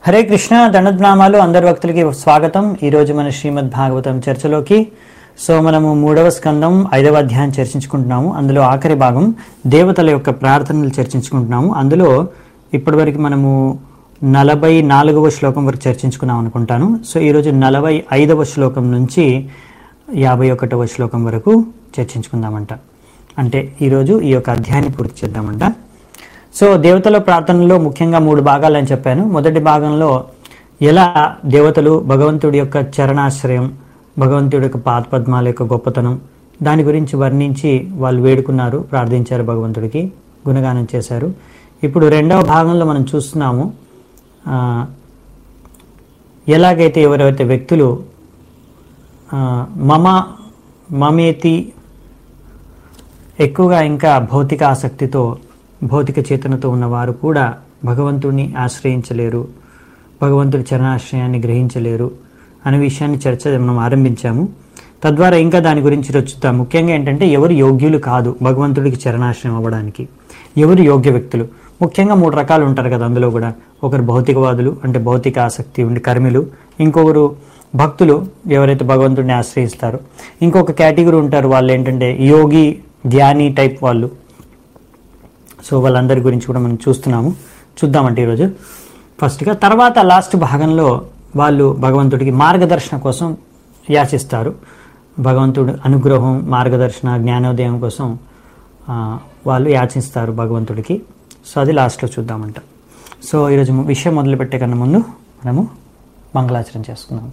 హరే కృష్ణ దండద్నామాలు అందరి భక్తులకి స్వాగతం ఈ రోజు మన శ్రీమద్ భాగవతం చర్చలోకి సో మనము మూడవ స్కందం ఐదవ అధ్యాయం చర్చించుకుంటున్నాము అందులో ఆఖరి భాగం దేవతల యొక్క ప్రార్థనలు చర్చించుకుంటున్నాము అందులో ఇప్పటివరకు మనము నలభై నాలుగవ శ్లోకం వరకు చర్చించుకున్నాం అనుకుంటాను సో ఈరోజు నలభై ఐదవ శ్లోకం నుంచి యాభై ఒకటవ శ్లోకం వరకు చర్చించుకుందామంట అంటే ఈరోజు ఈ యొక్క అధ్యాయాన్ని పూర్తి చేద్దామంట సో దేవతల ప్రార్థనలో ముఖ్యంగా మూడు భాగాలు అని చెప్పాను మొదటి భాగంలో ఎలా దేవతలు భగవంతుడి యొక్క చరణాశ్రయం భగవంతుడి యొక్క పాదపద్మాల యొక్క గొప్పతనం దాని గురించి వర్ణించి వాళ్ళు వేడుకున్నారు ప్రార్థించారు భగవంతుడికి గుణగానం చేశారు ఇప్పుడు రెండవ భాగంలో మనం చూస్తున్నాము ఆ, ఎలాగైతే ఎవరైతే వ్యక్తులు ఆ, మమ మమేతి ఎక్కువగా ఇంకా భౌతిక ఆసక్తితో భౌతిక చేతనతో ఉన్నవారు కూడా భగవంతుడిని ఆశ్రయించలేరు భగవంతుడి చరణాశ్రయాన్ని గ్రహించలేరు అనే విషయాన్ని చర్చ మనం ఆరంభించాము తద్వారా ఇంకా దాని గురించి రచుతాం ముఖ్యంగా ఏంటంటే ఎవరు యోగ్యులు కాదు భగవంతుడికి చరణాశ్రయం అవ్వడానికి ఎవరు యోగ్య వ్యక్తులు ముఖ్యంగా మూడు రకాలు ఉంటారు కదా అందులో కూడా ఒకరు భౌతికవాదులు అంటే భౌతిక ఆసక్తి ఉండి కర్మిలు ఇంకొకరు భక్తులు ఎవరైతే భగవంతుడిని ఆశ్రయిస్తారో ఇంకొక కేటగిరీ ఉంటారు వాళ్ళు ఏంటంటే యోగి ధ్యాని టైప్ వాళ్ళు సో వాళ్ళందరి గురించి కూడా మనం చూస్తున్నాము చూద్దామంటే ఈరోజు ఫస్ట్గా తర్వాత లాస్ట్ భాగంలో వాళ్ళు భగవంతుడికి మార్గదర్శన కోసం యాచిస్తారు భగవంతుడు అనుగ్రహం మార్గదర్శన జ్ఞానోదయం కోసం ఆ, వాళ్ళు యాచిస్తారు భగవంతుడికి సో అది లాస్ట్లో చూద్దామంట సో ఈరోజు విషయం మొదలుపెట్టే కన్నా ముందు మనము మంగళాచరణ చేసుకుందాం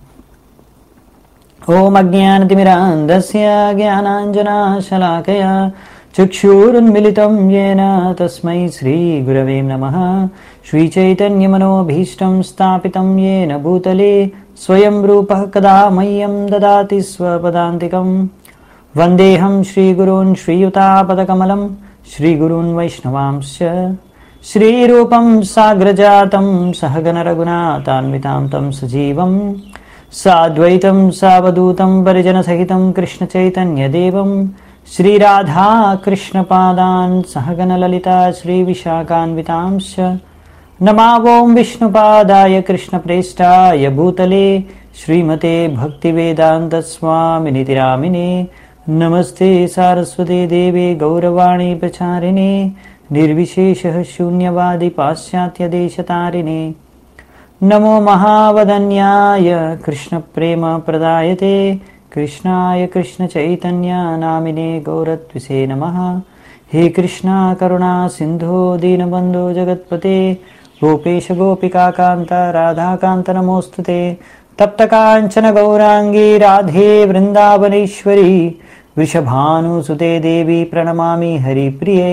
ఓం అజ్ఞానతిమిరాంధస్య జ్ఞానాంజనాశలాకయా చక్షురున్మిలితం येन తస్మై శ్రీగురవే నమః श्रीचैतन्यमनोभीष्टं स्थापितं येन भूतले स्वयं रूपः कदा मह्यं ददाति स्वपदान्तिकं वन्देऽहं श्रीगुरून् श्रीयुतापदकमलं श्रीगुरून् वैष्णवांश्च श्रीरूपं साग्रजातं सहगनरघुनाथान्वितां तं सजीवम् साद्वैतं सावधूतं परिजनसहितं कृष्णचैतन्यदेवं श्रीराधा कृष्णपादान् सहगनललिता श्रीविशाखान्वितांश्च नमावों विष्णुपादाय कृष्णप्रेष्ठाय भूतले श्रीमते भक्तिवेदान्तस्वामिनिति रामिने नमस्ते सारस्वते देवे गौरवाणी प्रचारिणे निर्विशेषः शून्यवादि पाश्चात्यदेशतारिणे नमो महावदन्याय कृष्णप्रेमप्रदायते कृष्णाय कृष्णचैतन्य नामिने गौरत्विषे नमः हे कृष्णा करुणा सिन्धो दीनबन्धो जगत्पते गोपेश गोपिकान्त राधाकान्त नमोऽस्तु ते तप्तकाञ्चन गौराङ्गी राधे वृन्दावनेश्वरी वृषभानुसुते देवी प्रणमामि हरिप्रिये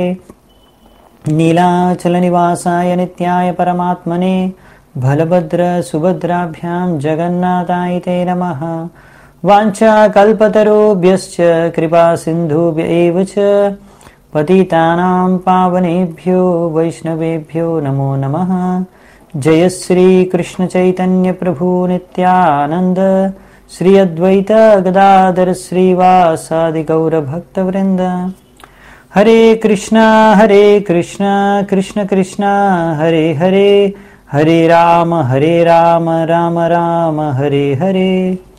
नीलाचलनिवासाय नित्याय परमात्मने बलभद्रसुभद्राभ्यां जगन्नाथाय ते नमः वाञ्छाकल्पतरुभ्यश्च कृपासिन्धुभ्य एव च पतितानां पावनेभ्यो वैष्णवेभ्यो नमो नमः जय श्रीकृष्णचैतन्यप्रभु नित्यानन्द श्री अद्वैत गदाधर श्रीवासादिगौरभक्तवृन्द हरे कृष्णा हरे कृष्णा कृष्ण कृष्णा हरे हरे हरे राम हरे राम राम राम हरे हरे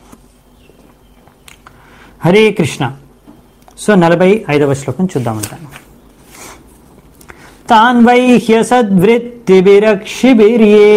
హరే కృష్ణ సో నలభై ఐదవ శ్లోకం చూద్దామంటాను తాన్ వైహ్య సద్వృత్తిభిరక్షిభిర్యే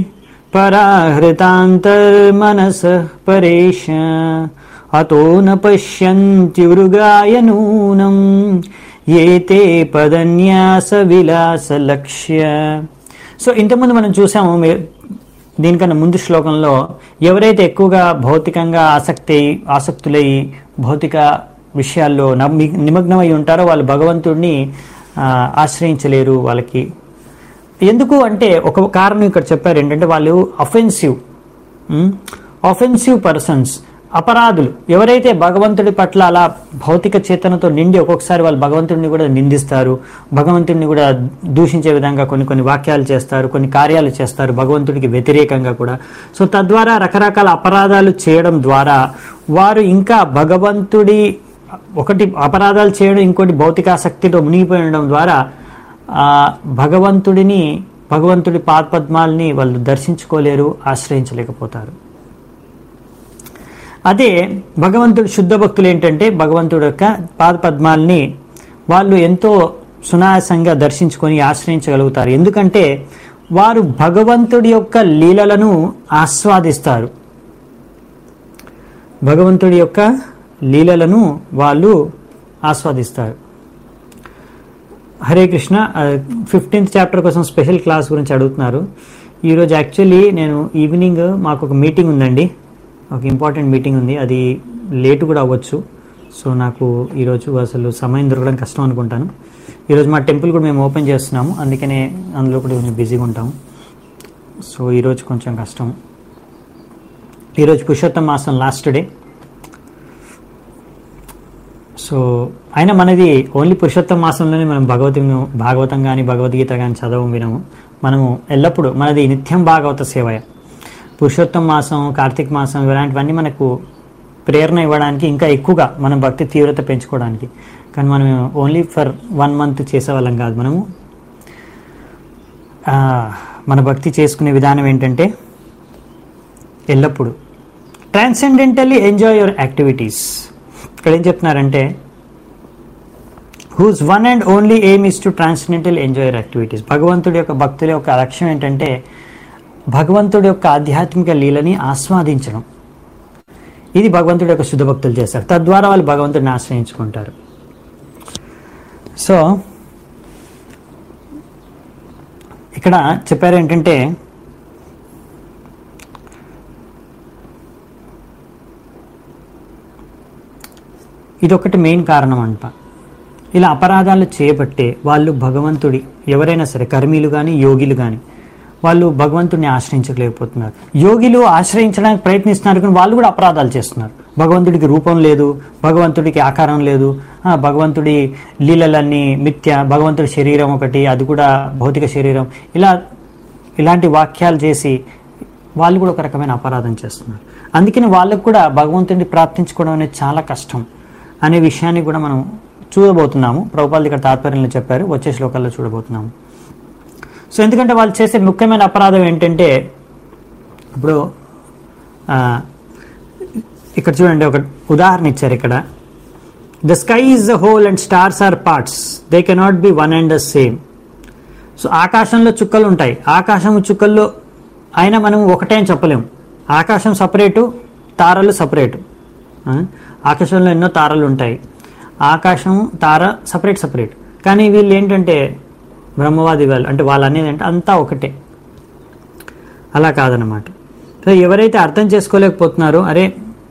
పరాహృతాంతర్మనస పరేష అతో న పశ్యంతి మృగాయ నూనం ఏతే పదన్యాస విలాస లక్ష్య సో ఇంతకుముందు మనం చూసాము మీ- దీనికన్నా ముందు శ్లోకంలో ఎవరైతే ఎక్కువగా భౌతికంగా ఆసక్తి ఆసక్తులై భౌతిక విషయాల్లో నమ్మి- నిమగ్నమై ఉంటారో వాళ్ళు భగవంతుడిని ఆ, ఆశ్రయించలేరు వాళ్ళకి ఎందుకు అంటే ఒక కారణం ఇక్కడ చెప్పారు ఏంటంటే వాళ్ళు అఫెన్సివ్ అఫెన్సివ్ పర్సన్స్ అపరాధులు ఎవరైతే భగవంతుడి పట్ల అలా భౌతిక చేతనతో నిండి ఒక్కొక్కసారి వాళ్ళు భగవంతుడిని కూడా నిందిస్తారు భగవంతుడిని కూడా దూషించే విధంగా కొన్ని కొన్ని వాక్యాలు చేస్తారు కొన్ని కార్యాలు చేస్తారు భగవంతుడికి వ్యతిరేకంగా కూడా సో తద్వారా రకరకాల అపరాధాలు చేయడం ద్వారా వారు ఇంకా భగవంతుడి ఒకటి అపరాధాలు చేయడం ఇంకోటి భౌతికాసక్తితో మునిగిపోయి ఉండడం ద్వారా ఆ భగవంతుడిని భగవంతుడి పాదపద్మాల్ని వాళ్ళు దర్శించుకోలేరు ఆశ్రయించలేకపోతారు అదే భగవంతుడు శుద్ధ భక్తులు ఏంటంటే భగవంతుడు యొక్క పాదపద్మాల్ని వాళ్ళు ఎంతో సునాయాసంగా దర్శించుకొని ఆశ్రయించగలుగుతారు ఎందుకంటే వారు భగవంతుడి యొక్క లీలలను ఆస్వాదిస్తారు భగవంతుడి యొక్క లీలలను వాళ్ళు ఆస్వాదిస్తారు హరే కృష్ణ ఫిఫ్టీన్త్ చాప్టర్ కోసం స్పెషల్ క్లాస్ గురించి అడుగుతున్నారు ఈరోజు యాక్చువల్లీ నేను ఈవినింగ్ మాకు ఒక మీటింగ్ ఉందండి ఒక ఇంపార్టెంట్ మీటింగ్ ఉంది అది లేట్ కూడా అవ్వచ్చు సో నాకు ఈరోజు అసలు సమయం దొరకడం కష్టం అనుకుంటాను ఈరోజు మా టెంపుల్ కూడా మేము ఓపెన్ చేస్తున్నాము అందుకనే అందులో కూడా కొంచెం బిజీగా ఉంటాము సో ఈరోజు కొంచెం కష్టం ఈరోజు పురుషోత్తం మాసం లాస్ట్ డే సో అయినా మనది ఓన్లీ పురుషోత్తం మాసంలోనే మనం భగవతి భాగవతం కానీ భగవద్గీత కానీ చదవం వినము మనము ఎల్లప్పుడూ మనది నిత్యం భాగవత సేవయ పురుషోత్తం మాసం కార్తీక మాసం ఇలాంటివన్నీ మనకు ప్రేరణ ఇవ్వడానికి ఇంకా ఎక్కువగా మన భక్తి తీవ్రత పెంచుకోవడానికి కానీ మనం ఓన్లీ ఫర్ వన్ మంత్ చేసేవాళ్ళం కాదు మనము ఆ, మన భక్తి చేసుకునే విధానం ఏంటంటే ఎల్లప్పుడూ ట్రాన్సెండెంటల్లీ ఎంజాయ్ యువర్ యాక్టివిటీస్ ఇక్కడ ఏం చెప్తున్నారంటే whose one and only aim is to transcendental enjoy their activities భగవంతుడి యొక్క భక్తుల యొక్క లక్ష్యం ఏంటంటే భగవంతుడి యొక్క ఆధ్యాత్మిక లీలని ఆస్వాదించడం ఇది భగవంతుడి యొక్క శుద్ధ భక్తులు చేస్తారు తద్వారా వాళ్ళు భగవంతుడిని ఆశ్రయించుకుంటారు సో ఇక్కడ చెప్పారు ఏంటంటే ఇదొకటి మెయిన్ కారణం అంట ఇలా అపరాధాలు చేయబట్టే వాళ్ళు భగవంతుడి ఎవరైనా సరే కర్మీలు కానీ యోగిలు కానీ వాళ్ళు భగవంతుడిని ఆశ్రయించలేకపోతున్నారు యోగిలు ఆశ్రయించడానికి ప్రయత్నిస్తున్నారు కానీ వాళ్ళు కూడా అపరాధాలు చేస్తున్నారు భగవంతుడికి రూపం లేదు భగవంతుడికి ఆకారం లేదు ఆ, భగవంతుడి లీలలన్నీ మిథ్య భగవంతుడి శరీరం ఒకటి అది కూడా భౌతిక శరీరం ఇలా ఇలాంటి వాక్యాలు చేసి వాళ్ళు కూడా ఒక రకమైన అపరాధం చేస్తున్నారు అందుకని వాళ్ళకు కూడా భగవంతుడిని ప్రార్థించుకోవడం అనేది చాలా కష్టం అనే విషయాన్ని కూడా మనం చూడబోతున్నాము ప్రభుపాల్ ఇక్కడ తాత్పర్యంలో చెప్పారు వచ్చే శ్లోకాల్లో చూడబోతున్నాము సో ఎందుకంటే వాళ్ళు చేసే ముఖ్యమైన అపరాధం ఏంటంటే ఇప్పుడు ఆ, ఇక్కడ చూడండి ఒక ఉదాహరణ ఇచ్చారు ఇక్కడ the sky is the whole and stars are parts they cannot be one and the same so ఆకాశంలో చుక్కలు ఉంటాయి ఆకాశం చుక్కల్లో అయినా మనం ఒకటే అని చెప్పలేము ఆకాశం సపరేటు తారలు సపరేటు ఆ? ఆకాశంలో ఎన్నో తారలు ఉంటాయి ఆకాశం తార సపరేట్ సపరేట్ కానీ వీళ్ళు ఏంటంటే బ్రహ్మవాది వాళ్ళు అంటే వాళ్ళు అనేది అంటే అంతా ఒకటే అలా కాదనమాట సో ఎవరైతే అర్థం చేసుకోలేకపోతున్నారో అరే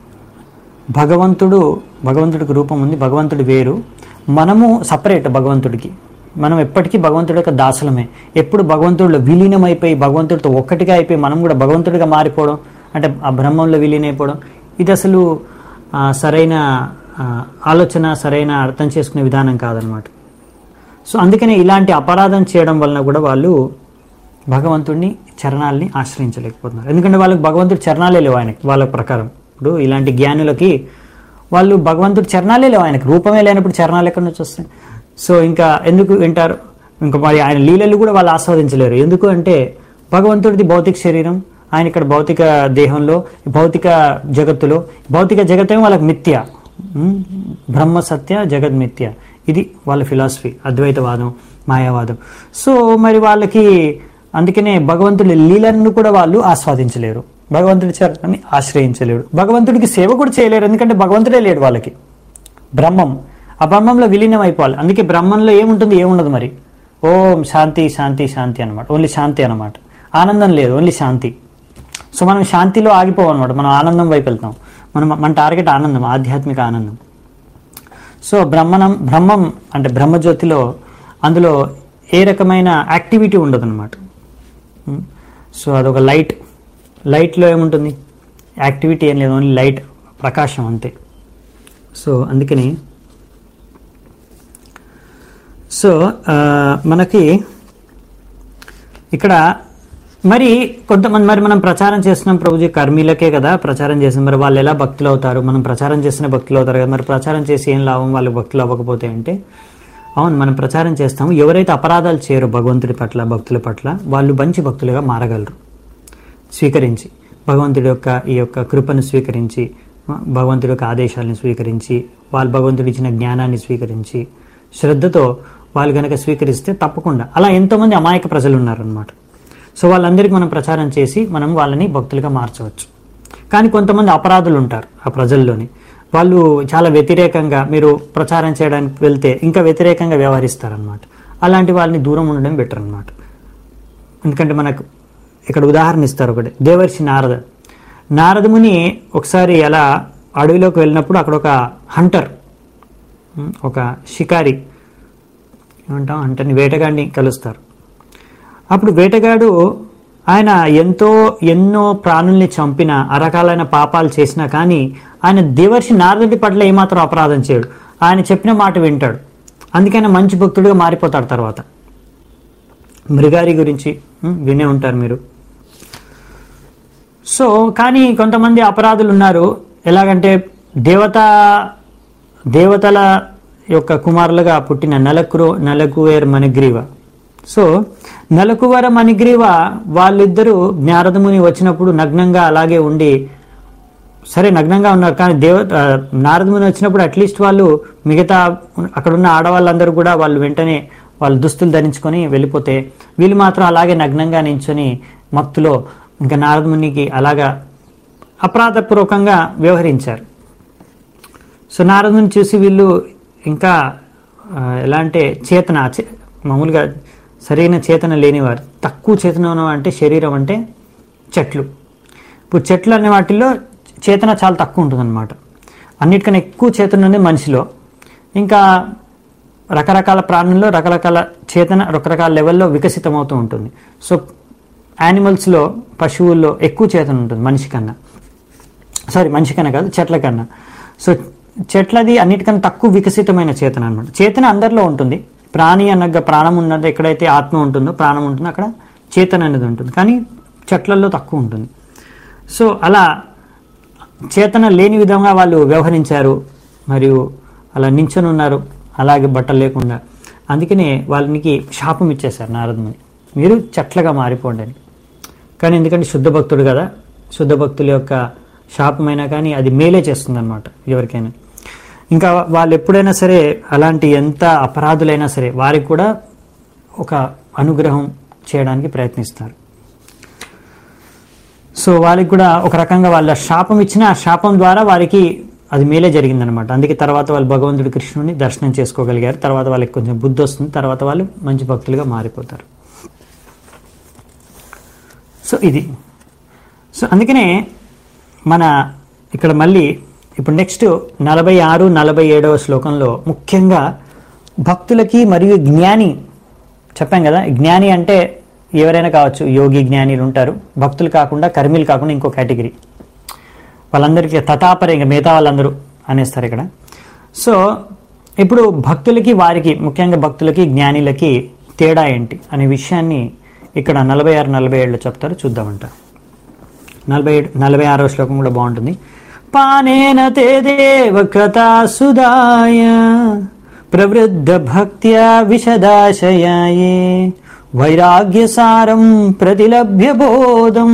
భగవంతుడు భగవంతుడికి రూపం ఉంది భగవంతుడు వేరు మనము సపరేట్ భగవంతుడికి మనం ఎప్పటికీ భగవంతుడి యొక్క దాసులమే ఎప్పుడు భగవంతుడిలో విలీనం అయిపోయి భగవంతుడితో ఒక్కటిగా అయిపోయి మనం కూడా భగవంతుడిగా మారిపోవడం అంటే ఆ బ్రహ్మంలో విలీనైపోవడం ఇది అసలు ఆ, సరైన ఆ, ఆలోచన సరైన అర్థం చేసుకునే విధానం కాదనమాట సో అందుకనే ఇలాంటి అపరాధం చేయడం వలన కూడా వాళ్ళు భగవంతుడిని చరణాలని ఆశ్రయించలేకపోతున్నారు ఎందుకంటే వాళ్ళకి భగవంతుడి చరణాలే లేవు ఆయనకి వాళ్ళ ప్రకారం ఇప్పుడు ఇలాంటి జ్ఞానులకి వాళ్ళు భగవంతుడి చరణాలే లేవు ఆయనకి రూపమే లేనప్పుడు చరణాలు ఎక్కడి నుంచి వస్తాయి సో ఇంకా ఎందుకు వింటారు ఇంకా మరి ఆయన లీలలు కూడా వాళ్ళు ఆస్వాదించలేరు ఎందుకు అంటే భగవంతుడిది భౌతిక శరీరం ఆయన ఇక్కడ భౌతిక దేహంలో భౌతిక జగత్తులో భౌతిక జగత్తేమో వాళ్ళకి మిథ్య ఉమ్, బ్రహ్మ సత్య జగత్ మిథ్య ఇది వాళ్ళ ఫిలాసఫీ అద్వైతవాదం మాయావాదం సో మరి వాళ్ళకి అందుకనే భగవంతుడి లీలను కూడా వాళ్ళు ఆస్వాదించలేరు భగవంతుడి చరణాన్ని ఆశ్రయించలేరు భగవంతుడికి సేవ కూడా చేయలేరు ఎందుకంటే భగవంతుడే లేడు వాళ్ళకి బ్రహ్మం ఆ బ్రహ్మంలో విలీనం అయిపోవాలి అందుకే బ్రహ్మంలో ఏముంటుంది ఏముండదు మరి ఓం శాంతి శాంతి శాంతి అనమాట ఓన్లీ శాంతి అనమాట ఆనందం లేదు ఓన్లీ శాంతి సో మనం శాంతిలో ఆగిపోవం అనమాట మనం ఆనందం వైపు వెళ్తాం మనం మన టార్గెట్ ఆనందం ఆధ్యాత్మిక ఆనందం సో బ్రహ్మణం బ్రహ్మం అంటే బ్రహ్మజ్యోతిలో అందులో ఏ రకమైన యాక్టివిటీ ఉండదు అనమాట సో అదొక లైట్ లైట్లో ఏముంటుంది యాక్టివిటీ ఏం లేదు ఓన్లీ లైట్ ప్రకాశం అంతే సో అందుకని సో ఆ, మనకి ఇక్కడ మరి కొంతమంది మరి మనం ప్రచారం చేస్తున్నాం ప్రభుజీ కర్మీలకే కదా ప్రచారం చేసిన మరి వాళ్ళు ఎలా భక్తులు అవుతారు మనం ప్రచారం చేసిన భక్తులు అవుతారు కదా మరి ప్రచారం చేసి ఏం లాభం వాళ్ళకి భక్తులు అవ్వకపోతే అంటే అవును మనం ప్రచారం చేస్తాము ఎవరైతే అపరాధాలు చేయరో భగవంతుడి పట్ల భక్తుల పట్ల వాళ్ళు మంచి భక్తులుగా మారగలరు స్వీకరించి భగవంతుడి యొక్క ఈ యొక్క కృపను స్వీకరించి భగవంతుడి యొక్క ఆదేశాలను స్వీకరించి వాళ్ళు భగవంతుడు ఇచ్చిన జ్ఞానాన్ని స్వీకరించి శ్రద్ధతో వాళ్ళు కనుక స్వీకరిస్తే తప్పకుండా అలా ఎంతోమంది అమాయక ప్రజలు ఉన్నారనమాట సో వాళ్ళందరికీ మనం ప్రచారం చేసి మనం వాళ్ళని భక్తులుగా మార్చవచ్చు కానీ కొంతమంది అపరాధులు ఉంటారు ఆ ప్రజల్లోని వాళ్ళు చాలా వ్యతిరేకంగా మీరు ప్రచారం చేయడానికి వెళ్తే ఇంకా వ్యతిరేకంగా వ్యవహరిస్తారనమాట అలాంటి వాళ్ళని దూరం ఉండడం బెటర్ అనమాట ఎందుకంటే మనకు ఇక్కడ ఉదాహరణ ఇస్తారు ఒకటి దేవర్షి నారద నారదముని ఒకసారి అలా అడవిలోకి వెళ్ళినప్పుడు అక్కడ ఒక హంటర్ ఉమ్, ఒక షికారి ఏమంటాం హంటర్ని వేటగాడిని కలుస్తారు అప్పుడు వేటగాడు ఆయన ఎంతో ఎన్నో ప్రాణుల్ని చంపిన అరకాలైన పాపాలు చేసినా కానీ ఆయన దేవర్షి నారదుడి పట్ల ఏమాత్రం అపరాధం చేయడు ఆయన చెప్పిన మాట వింటాడు అందుకని మంచి భక్తుడిగా మారిపోతాడు తర్వాత మృగారి గురించి ఉమ్, వినే ఉంటారు మీరు సో కానీ కొంతమంది అపరాధులు ఉన్నారు ఎలాగంటే దేవత దేవతల యొక్క కుమారులుగా పుట్టిన నలకురు నలకువేర్ మణిగ్రీవ సో నలకువర మణిగ్రీవ వాళ్ళిద్దరూ జ్ఞారదముని వచ్చినప్పుడు నగ్నంగా అలాగే ఉండి సరే నగ్నంగా ఉన్నారు కానీ దేవ ఆ, నారదముని వచ్చినప్పుడు అట్లీస్ట్ వాళ్ళు మిగతా అక్కడున్న ఆడవాళ్ళందరూ కూడా వాళ్ళు వెంటనే వాళ్ళు దుస్తులు ధరించుకొని వెళ్ళిపోతే వీళ్ళు మాత్రం అలాగే నగ్నంగా నించొని మత్తులో ఇంకా నారదమునికి అలాగా అపరాధపూర్వకంగా వ్యవహరించారు సో నారదుని చూసి వీళ్ళు ఇంకా ఆ, ఎలా అంటే చేతన చే- మామూలుగా సరైన చేతన లేనివారు తక్కువ చేతన ఉన్న అంటే శరీరం అంటే చెట్లు ఇప్పుడు చెట్లు అనే వాటిల్లో చేతన చాలా తక్కువ ఉంటుందన్నమాట అన్నిటికన్నా ఎక్కువ చేతన ఉంది మనిషిలో ఇంకా రకరకాల ప్రాణుల్లో రకరకాల చేతన రకరకాల లెవెల్లో వికసితమవుతూ ఉంటుంది సో యానిమల్స్లో పశువుల్లో ఎక్కువ చేతన ఉంటుంది మనిషి కన్నా సారీ మనిషి కన్నా కాదు చెట్ల కన్నా సో చెట్లది అన్నిటికన్నా తక్కువ వికసితమైన చేతన అనమాట చేతన అందరిలో ఉంటుంది ప్రాణి అన్నగా ప్రాణం ఉన్నది ఎక్కడైతే ఆత్మ ఉంటుందో ప్రాణం ఉంటుందో అక్కడ చేతన అనేది ఉంటుంది కానీ చెట్లలో తక్కువ ఉంటుంది సో అలా చేతన లేని విధంగా వాళ్ళు వ్యవహరించారు మరియు అలా నించొని ఉన్నారు అలాగే బట్టలు లేకుండా అందుకనే వాళ్ళకి శాపం ఇచ్చేశారు నారదముని మీరు చెట్లగా మారిపోండి అని కానీ ఎందుకంటే శుద్ధ భక్తుడు కదా శుద్ధ భక్తుల యొక్క శాపమైనా కానీ అది మేలే చేస్తుంది అనమాట ఎవరికైనా ఇంకా వాళ్ళు ఎప్పుడైనా సరే అలాంటి ఎంత అపరాధులైనా సరే వారికి కూడా ఒక అనుగ్రహం చేయడానికి ప్రయత్నిస్తారు సో వాళ్ళకి కూడా ఒక రకంగా వాళ్ళ శాపం ఇచ్చిన ఆ శాపం ద్వారా వారికి అది మేలే జరిగిందనమాట అందుకే తర్వాత వాళ్ళు భగవంతుడు కృష్ణుని దర్శనం చేసుకోగలిగారు తర్వాత వాళ్ళకి కొంచెం బుద్ధి వస్తుంది తర్వాత వాళ్ళు మంచి భక్తులుగా మారిపోతారు సో ఇది సో అందుకనే మన ఇక్కడ మళ్ళీ ఇప్పుడు నెక్స్ట్ నలభై ఆరు నలభై ఏడవ శ్లోకంలో ముఖ్యంగా భక్తులకి మరియు జ్ఞాని చెప్పాం కదా జ్ఞాని అంటే ఎవరైనా కావచ్చు యోగి జ్ఞానిలు ఉంటారు భక్తులు కాకుండా కర్మీలు కాకుండా ఇంకో కేటగిరీ వాళ్ళందరికీ తతాపరే ఇంకా మిగతా వాళ్ళందరూ అనేస్తారు ఇక్కడ సో ఇప్పుడు భక్తులకి వారికి ముఖ్యంగా భక్తులకి జ్ఞానిలకి తేడా ఏంటి అనే విషయాన్ని ఇక్కడ నలభై ఆరు నలభై ఏడులో చెప్తారు చూద్దామంట నలభై ఏడు నలభై ఆరో శ్లోకం కూడా బాగుంటుంది పానేన తే దేవ కథా సుదాయ ప్రవృద్ధ భక్త్యా విశదాశయాయే వైరాగ్యసారం ప్రతిలభ్య బోధం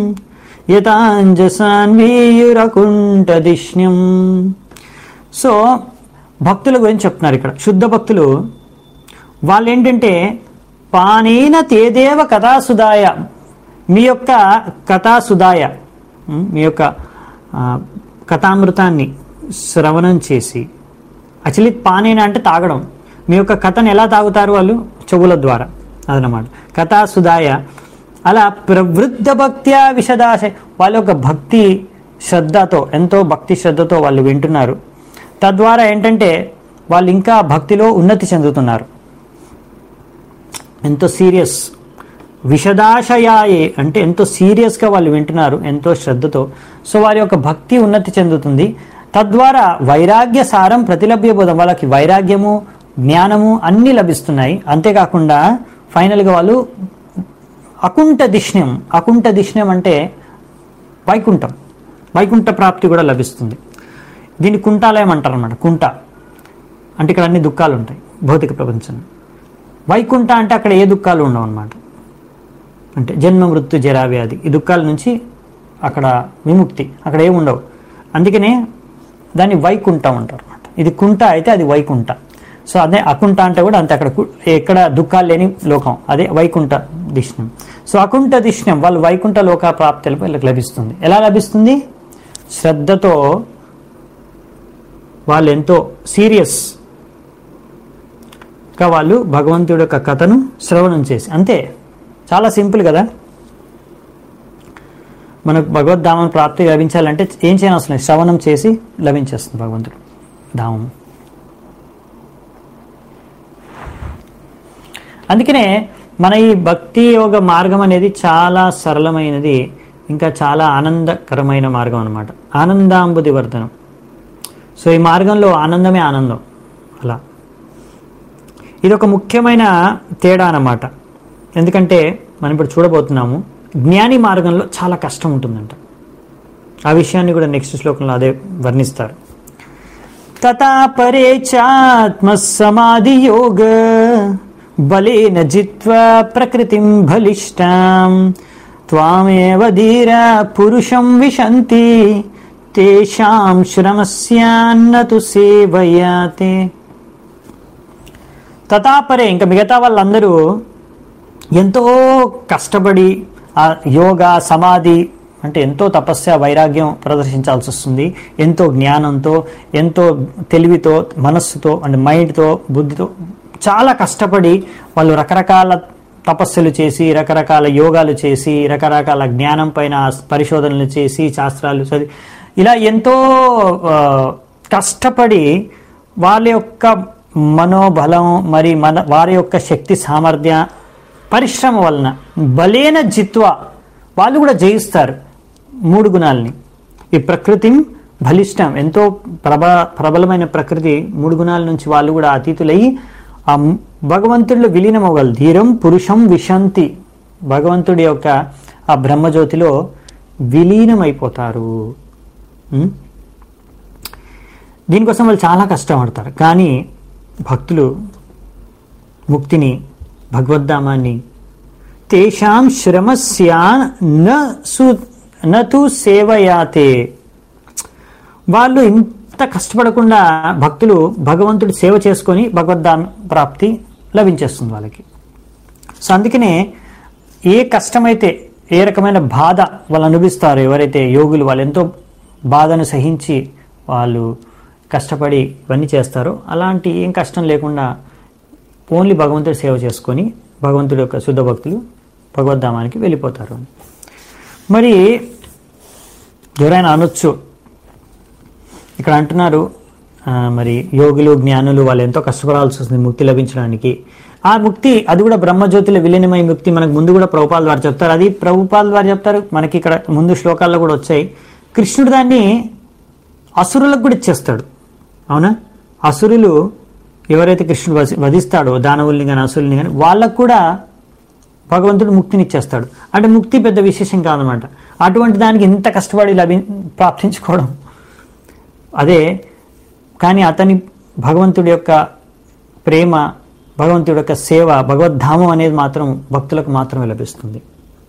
యతాంజసాన్వీయురకుంఠదిష్ణ్యం సో భక్తుల గురించి చెప్తున్నారు ఇక్కడ శుద్ధ భక్తులు వాళ్ళు ఏంటంటే పానేన తేదేవ కథాసుదాయ మీ యొక్క కథాసుదాయ ఉమ్, మీ యొక్క ఆ, కథామృతాన్ని శ్రవణం చేసి యాక్చువల్లీ పానేన అంటే తాగడం మీ యొక్క కథను ఎలా తాగుతారు వాళ్ళు చెవుల ద్వారా అదనమాట కథాసుదాయ అలా ప్రవృద్ధ భక్త్యా విశదాశ వాళ్ళ యొక్క భక్తి శ్రద్ధతో ఎంతో భక్తి శ్రద్ధతో వాళ్ళు వింటున్నారు తద్వారా ఏంటంటే వాళ్ళు ఇంకా భక్తిలో ఉన్నతి చెందుతున్నారు ఎంతో సీరియస్ విషదాశయాయే అంటే ఎంతో సీరియస్గా వాళ్ళు వింటున్నారు ఎంతో శ్రద్ధతో సో వారి యొక్క భక్తి ఉన్నతి చెందుతుంది తద్వారా వైరాగ్య సారం ప్రతిలభ్యబోధం వాళ్ళకి వైరాగ్యము జ్ఞానము అన్నీ లభిస్తున్నాయి అంతేకాకుండా ఫైనల్గా వాళ్ళు అకుంఠ దిష్ణ్యం అకుంఠ దిష్ణ్యం అంటే వైకుంఠం వైకుంఠ ప్రాప్తి కూడా లభిస్తుంది దీన్ని కుంటాలయం అంటారు అనమాట కుంట అంటే ఇక్కడ అన్ని దుఃఖాలు ఉంటాయి భౌతిక ప్రపంచం వైకుంఠ అంటే అక్కడ ఏ దుఃఖాలు ఉండవు అనమాట అంటే జన్మ మృత్యు జరా వ్యాధి ఈ దుఃఖాల నుంచి అక్కడ విముక్తి అక్కడ ఏమి ఉండవు అందుకనే దాన్ని వైకుంఠం అంటారు అనమాట ఇది కుంట అయితే అది వైకుంఠ సో అదే అకుంఠ అంటే కూడా అంతే అక్కడ కు- ఎక్కడ దుఃఖాలు లేని లోకం అదే వైకుంఠ దిష్ణం సో అకుంఠ దిష్ణం వాళ్ళు వైకుంఠ లోక ప్రాప్తి వీళ్ళకి లభిస్తుంది ఎలా లభిస్తుంది శ్రద్ధతో వాళ్ళు ఎంతో సీరియస్ గా వాళ్ళు భగవంతుడి యొక్క కథను శ్రవణం చేసి అంతే చాలా సింపుల్ కదా మనకు భగవద్ధామం ప్రాప్తి లభించాలంటే ఏం చేయనవసరం లేదు శ్రవణం చేసి లభించేస్తుంది భగవంతుడు ధామం అందుకనే మన ఈ భక్తి యోగ మార్గం అనేది చాలా సరళమైనది ఇంకా చాలా ఆనందకరమైన మార్గం అన్నమాట ఆనందాంబుది వర్ధనం సో ఈ మార్గంలో ఆనందమే ఆనందం అలా ఇది ఒక ముఖ్యమైన తేడా అన్నమాట ఎందుకంటే మనం ఇప్పుడు చూడబోతున్నాము జ్ఞాని మార్గంలో చాలా కష్టం ఉంటుందంట ఆ విషయాన్ని కూడా నెక్స్ట్ శ్లోకంలో అదే వర్ణిస్తారు తథా పరే చాత్మ సమాధి యోగ బలేన జిత్వా ప్రకృతిం బలిష్టాం త్వామేవ ధీర పురుషం విశంతి తేషాం శ్రమస్యాన్నతు సేవయాతే తథాపరే ఇంకా మిగతా వాళ్ళందరూ ఎంతో కష్టపడి ఆ యోగా సమాధి అంటే ఎంతో తపస్య వైరాగ్యం ప్రదర్శించాల్సి వస్తుంది ఎంతో జ్ఞానంతో ఎంతో తెలివితో మనస్సుతో అంటే మైండ్తో బుద్ధితో చాలా కష్టపడి వాళ్ళు రకరకాల తపస్సులు చేసి రకరకాల యోగాలు చేసి రకరకాల జ్ఞానం పైన పరిశోధనలు చేసి శాస్త్రాలు చదివి ఇలా ఎంతో ఆ, కష్టపడి వాళ్ళ యొక్క మనోబలం మరి మన వారి యొక్క శక్తి సామర్థ్య పరిశ్రమ వలన బలేన జిత్వ వాళ్ళు కూడా జయిస్తారు మూడు గుణాలని ఈ ప్రకృతి బలిష్టం ఎంతో ప్రబ ప్రబలమైన ప్రకృతి మూడు గుణాల నుంచి వాళ్ళు కూడా అతీతులయ్యి ఆ భగవంతుడిలో విలీనం అవ్వగలరు ధీరం పురుషం విశంతి భగవంతుడి యొక్క ఆ బ్రహ్మజ్యోతిలో విలీనమైపోతారు ఉం? దీనికోసం వాళ్ళు చాలా కష్టపడతారు కానీ భక్తులు ముక్తిని భగవద్ధామాన్ని తేషాం శ్రమస్యాన్ న సు నతు సేవయాతే వాళ్ళు ఇంత కష్టపడకుండా భక్తులు భగవంతుడి సేవ చేసుకొని భగవద్ధామ ప్రాప్తి లభించేస్తుంది వాళ్ళకి సో అందుకనే ఏ కష్టమైతే ఏ రకమైన బాధ వాళ్ళు అనుభవిస్తారో ఎవరైతే యోగులు వాళ్ళు ఎంతో బాధను సహించి వాళ్ళు కష్టపడి ఇవన్నీ చేస్తారో అలాంటి ఏం కష్టం లేకుండా ఓన్లీ భగవంతుడి సేవ చేసుకొని భగవంతుడి యొక్క శుద్ధ భక్తులు భగవద్ధామానికి వెళ్ళిపోతారు మరి ఎవరైనా అనొచ్చు ఇక్కడ అంటున్నారు ఆ, మరి యోగులు జ్ఞానులు వాళ్ళు ఎంతో కష్టపడాల్సి వస్తుంది ముక్తి లభించడానికి ఆ ముక్తి అది కూడా బ్రహ్మజ్యోతిలో విలీనమై ముక్తి మనకు ముందు కూడా ప్రభుపాల్ వారు చెప్తారు అది ప్రభుపాల్ వారు చెప్తారు మనకి ఇక్కడ ముందు శ్లోకాల్లో కూడా వచ్చాయి కృష్ణుడు దాన్ని అసురులకు కూడా ఇచ్చేస్తాడు అవునా అసురులు ఎవరైతే కృష్ణుడు వసి- వధిస్తాడో దానవుల్ని కానీ అసురుల్ని కానీ వాళ్ళకు కూడా భగవంతుడు ముక్తిని ఇచ్చేస్తాడు అంటే ముక్తి పెద్ద విశేషం కాదనమాట అటువంటి దానికి ఇంత కష్టపడి లభి ప్రాప్తించుకోవడం అదే కానీ అతని భగవంతుడి యొక్క ప్రేమ భగవంతుడి యొక్క సేవ భగవద్ధామం అనేది మాత్రం భక్తులకు మాత్రమే లభిస్తుంది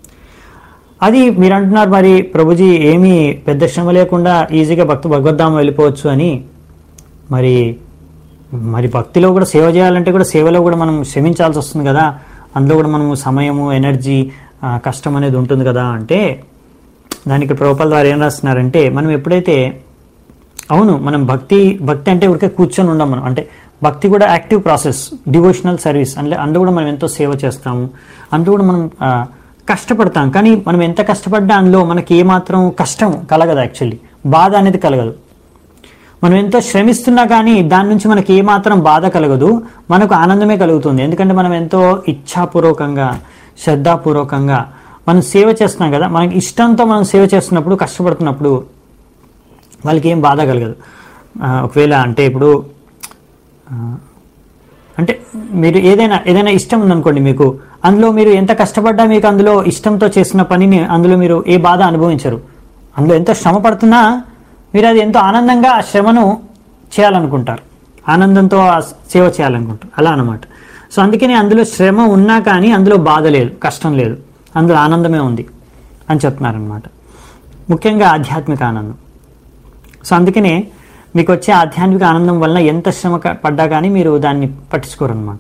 అది మీరు అంటున్నారు మరి ప్రభుజీ ఏమీ పెద్ద శ్రమ లేకుండా ఈజీగా భక్తు భగవద్ధామం వెళ్ళిపోవచ్చు అని మరి మరి భక్తిలో కూడా సేవ చేయాలంటే కూడా సేవలో కూడా మనం శ్రమించాల్సి వస్తుంది కదా అందులో కూడా మనము సమయము ఎనర్జీ ఆ, కష్టం అనేది ఉంటుంది కదా అంటే దానికి ప్రభుపాల ద్వారా ఏం రాస్తున్నారంటే మనం ఎప్పుడైతే అవును మనం భక్తి భక్తి అంటే ఊరికే కూర్చొని ఉండం మనం అంటే భక్తి కూడా యాక్టివ్ ప్రాసెస్ డివోషనల్ సర్వీస్ అంటే అందులో కూడా మనం ఎంతో సేవ చేస్తాము అందులో కూడా మనం ఆ, కష్టపడతాం కానీ మనం ఎంత కష్టపడ్డా అందులో మనకి ఏమాత్రం కష్టం కలగదు యాక్చువల్లీ బాధ అనేది కలగదు మనం ఎంతో శ్రమిస్తున్నా కానీ దాని నుంచి మనకి ఏమాత్రం బాధ కలగదు మనకు ఆనందమే కలుగుతుంది ఎందుకంటే మనం ఎంతో ఇచ్ఛాపూర్వకంగా శ్రద్ధాపూర్వకంగా మనం సేవ చేస్తున్నాం కదా మనకి ఇష్టంతో మనం సేవ చేస్తున్నప్పుడు కష్టపడుతున్నప్పుడు వాళ్ళకి ఏం బాధ కలగదు ఆ, ఒకవేళ అంటే ఇప్పుడు ఆ, అంటే మీరు ఏదైనా ఏదైనా ఇష్టం ఉందనుకోండి మీకు అందులో మీరు ఎంత కష్టపడ్డా మీకు అందులో ఇష్టంతో చేసిన పనిని అందులో మీరు ఏ బాధ అనుభవించరు అందులో ఎంత శ్రమ పడుతున్నా మీరు అది ఎంతో ఆనందంగా ఆ శ్రమను చేయాలనుకుంటారు ఆనందంతో ఆ సేవ చేయాలనుకుంటారు అలా అనమాట సో అందుకని అందులో శ్రమ ఉన్నా కానీ అందులో బాధ లేదు కష్టం లేదు అందులో ఆనందమే ఉంది అని చెప్తున్నారనమాట ముఖ్యంగా ఆధ్యాత్మిక ఆనందం సో అందుకనే మీకు వచ్చే ఆధ్యాత్మిక ఆనందం వలన ఎంత శ్రమ క- పడ్డా కానీ మీరు దాన్ని పట్టించుకోరు అనమాట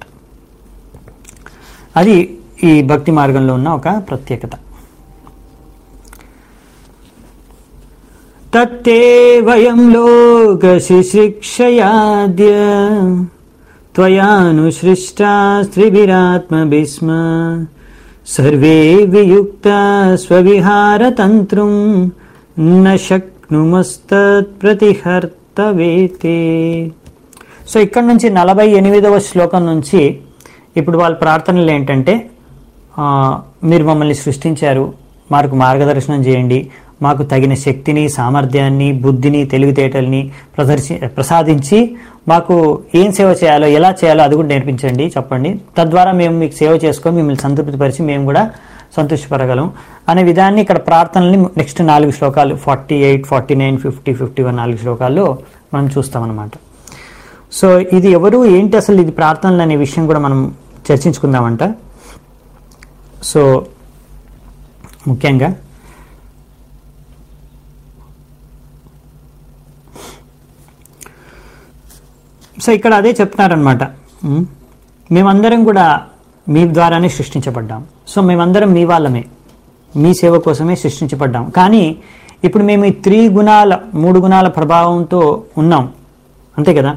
అది ఈ భక్తి మార్గంలో ఉన్న ఒక ప్రత్యేకత తత్తే వయం లోకశిశిక్షయాద్య త్వయానుసృష్టా స్త్రిభిరాత్మభిస్మ సర్వే వియుక్త స్వవిహారతంత్రం న శక్నుమస్తత్ ప్రతిహర్తవేతే సో ఇక్కడ నుంచి నలభై ఎనిమిదవ శ్లోకం నుంచి ఇప్పుడు వాళ్ళ ప్రార్థనలు ఏంటంటే ఆ, మీరు మమ్మల్ని సృష్టించారు మాకు మార్గదర్శనం చేయండి మాకు తగిన శక్తిని సామర్థ్యాన్ని బుద్ధిని తెలివితేటల్ని ప్రదర్శి ప్రసాదించి మాకు ఏం సేవ చేయాలో ఎలా చేయాలో అది కూడా నేర్పించండి చెప్పండి తద్వారా మేము మీకు సేవ చేసుకొని మిమ్మల్ని సంతృప్తిపరిచి మేము కూడా సంతృష్టిపరగలం అనే విధాన్ని ఇక్కడ ప్రార్థనల్ని నెక్స్ట్ నాలుగు శ్లోకాలు forty eight forty nine fifty fifty one నాలుగు శ్లోకాల్లో మనం చూస్తామన్నమాట సో ఇది ఎవరు ఏంటి అసలు ఇది ప్రార్థనలు అనే విషయం కూడా మనం చర్చించుకుందామంట సో ముఖ్యంగా సో ఇక్కడ అదే చెప్తున్నారనమాట ఉమ్, మేమందరం కూడా మీ ద్వారానే సృష్టించబడ్డాం సో మేమందరం మీ వాళ్ళమే మీ సేవ కోసమే సృష్టించబడ్డాం కానీ ఇప్పుడు మేము ఈ త్రీ గుణాల మూడు గుణాల ప్రభావంతో ఉన్నాం అంతే కదా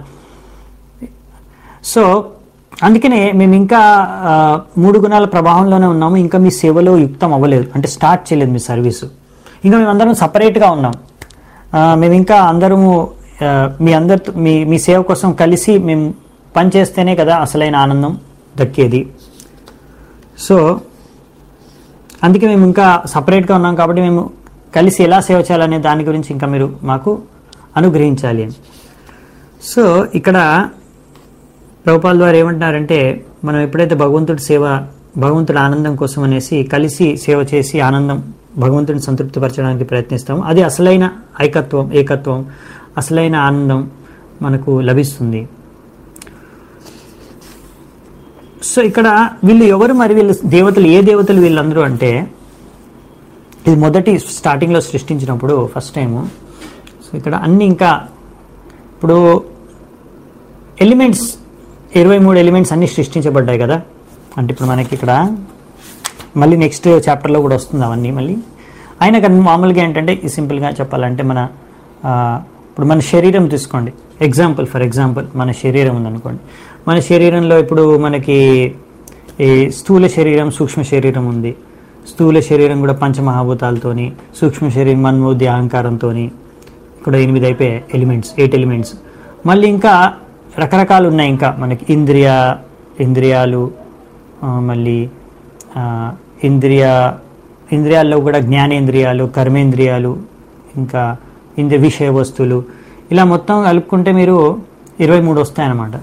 సో అందుకనే మేము ఇంకా ఆ, మూడు గుణాల ప్రభావంలోనే ఉన్నాము ఇంకా మీ సేవలో యుక్తం అవ్వలేదు అంటే స్టార్ట్ చేయలేదు మీ సర్వీసు ఇంకా మేము అందరం సపరేట్గా ఉన్నాం ఆ, మేము ఇంకా అందరము ఆ, మీ అందరితో మీ మీ సేవ కోసం కలిసి మేము పనిచేస్తేనే కదా అసలైన ఆనందం దక్కేది సో అందుకే మేము ఇంకా సపరేట్గా ఉన్నాం కాబట్టి మేము కలిసి ఎలా సేవ చేయాలనే దాని గురించి ఇంకా మీరు మాకు అనుగ్రహించాలి అని సో ఇక్కడ ప్రభుపాల్ ద్వారా ఏమంటున్నారంటే మనం ఎప్పుడైతే భగవంతుడి సేవ భగవంతుడి ఆనందం కోసం అనేసి కలిసి సేవ చేసి ఆనందం భగవంతుడిని సంతృప్తిపరచడానికి ప్రయత్నిస్తాము అది అసలైన ఐకత్వం ఏకత్వం అసలైన ఆనందం మనకు లభిస్తుంది సో ఇక్కడ వీళ్ళు ఎవరు మరి వీళ్ళు దేవతలు ఏ దేవతలు వీళ్ళందరూ అంటే ఇది మొదటి స్టార్టింగ్లో సృష్టించినప్పుడు ఫస్ట్ టైము సో ఇక్కడ అన్ని ఇంకా ఇప్పుడు ఎలిమెంట్స్ ఇరవై మూడు ఎలిమెంట్స్ అన్ని సృష్టించబడ్డాయి కదా అంటే ఇప్పుడు మనకి ఇక్కడ మళ్ళీ నెక్స్ట్ చాప్టర్లో కూడా వస్తుంది అవన్నీ మళ్ళీ అయినా కానీ మామూలుగా ఏంటంటే ఈ సింపుల్గా చెప్పాలంటే మన ఆ, ఇప్పుడు మన శరీరం తీసుకోండి ఎగ్జాంపుల్ ఫర్ ఎగ్జాంపుల్ మన శరీరం ఉందనుకోండి మన శరీరంలో ఇప్పుడు మనకి ఈ స్థూల శరీరం సూక్ష్మ శరీరం ఉంది స్థూల శరీరం కూడా పంచమహాభూతాలతోని సూక్ష్మ శరీరం మన్మోద్య అహంకారంతోని ఇక్కడ ఎనిమిది అయిపోయాయి ఎలిమెంట్స్ ఎయిట్ ఎలిమెంట్స్ మళ్ళీ ఇంకా రకరకాలు ఉన్నాయి ఇంకా మనకి ఇంద్రియ ఇంద్రియాలు ఆ, మళ్ళీ ఆ, ఇంద్రియ ఇంద్రియాల్లో కూడా జ్ఞానేంద్రియాలు కర్మేంద్రియాలు ఇంకా ఇంద్రియ విషయ వస్తువులు ఇలా మొత్తం కలుపుకుంటే మీరు ఇరవై మూడు వస్తాయన్నమాట